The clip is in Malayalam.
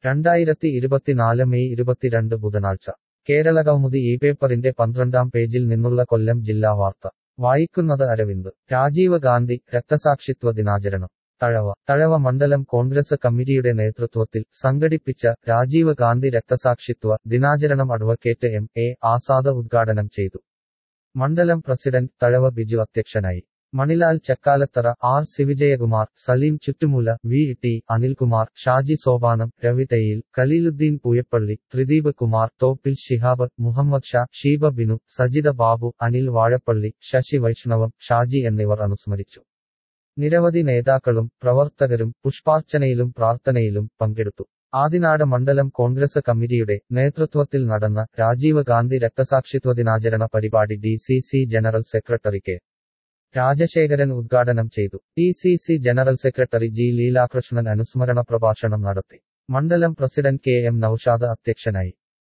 രണ്ടായിരത്തി ഇരുപത്തിനാല് മെയ് ഇരുപത്തിരണ്ട് ബുധനാഴ്ച കേരള കൗമുദി ഈ പേപ്പറിന്റെ പന്ത്രണ്ടാം പേജിൽ നിന്നുള്ള കൊല്ലം ജില്ലാ വാർത്ത വായിക്കുന്നത് അരവിന്ദ് രാജീവ് ഗാന്ധി രക്തസാക്ഷിത്വ ദിനാചരണം തഴവ തഴവ മണ്ഡലം കോൺഗ്രസ് കമ്മിറ്റിയുടെ നേതൃത്വത്തിൽ സംഘടിപ്പിച്ച രാജീവ് ഗാന്ധി രക്തസാക്ഷിത്വ ദിനാചരണം അഡ്വക്കേറ്റ് എം എ ആസാദ് ഉദ്ഘാടനം ചെയ്തു മണ്ഡലം പ്രസിഡന്റ് തഴവ ബിജു അധ്യക്ഷനായി Manilal Chakkalathara R C Vijayakumar Saleem Chuttumoola V T Anilkumar Shaji Sopanam Ravi Thayyil Khaleeluddin Pooyappally Thrideep Kumar Thoppil Shihab Muhammad Shah Sheeba Binu Sajitha Babu Anil Vazhappally Sasi Vaishnavam Shaji എന്നിവർ അനുസ്മരിച്ചു നിരവധി നേതാക്കളും പ്രവർത്തകരും പുഷ്പാർച്ചനയിലും പ്രാർത്ഥനയിലും പങ്കെടുത്തു ആദിനാട് മണ്ഡലം കോൺഗ്രസ് കമ്മിറ്റിയുടെ നേതൃത്വത്തിൽ നടന്ന രാജീവ് ഗാന്ധി രക്തസാക്ഷിത്വ ദിനാചരണ പരിപാടി D C C general secretary K Rajasekharan ഉദ്ഘാടനം ചെയ്തു D C C general secretary G Leelakrishnan അനുസ്മരണ പ്രഭാഷണം നടത്തി മണ്ഡലം പ്രസിഡന്റ് കെ എം നൌഷാദ് അധ്യക്ഷനായി